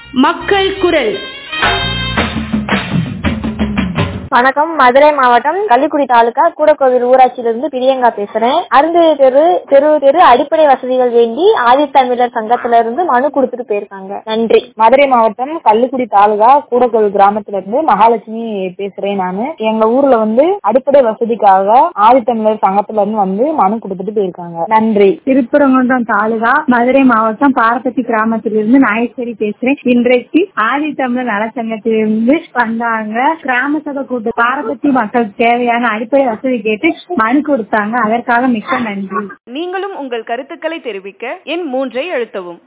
மக்கள் குரல் வணக்கம் மதுரை மாவட்டம் கள்ளிக்குடி தாலுகா கூடக்கோவில் ஊராட்சியிலிருந்து பிரியங்கா பேசுறேன் அருந்ததி தெரு தெரு தெரு அடிப்படை வசதிகள் வேண்டி ஆதித்தமிழர் சங்கத்துல இருந்து மனு கொடுத்துட்டு போயிருக்காங்க நன்றி மதுரை மாவட்டம் கள்ளுக்குடி தாலுகா கூடக்கோவில் கிராமத்துல இருந்து மகாலட்சுமி பேசுறேன் நானு எங்க ஊர்ல வந்து அடிப்படை வசதிக்காக ஆதித்தமிழர் சங்கத்துல இருந்து வந்து மனு கொடுத்துட்டு போயிருக்காங்க நன்றி திருப்பரங்குன்றம் தாலுகா மதுரை மாவட்டம் பாரபத்தி கிராமத்திலிருந்து நாயஸ்வரி பேசுறேன் இன்றைக்கு ஆதித்தமிழர் நலச்சங்கத்திலிருந்து வந்தாங்க கிராம சபை கூட்டு பாரபத்தி மக்களுக்கு தேவையான அடிப்படை வசதி கேட்டு மனு கொடுத்தாங்க அதற்காக மிக்க நன்றி நீங்களும் உங்கள் கருத்துக்களை தெரிவிக்க எண் மூன்றை அழுத்தவும்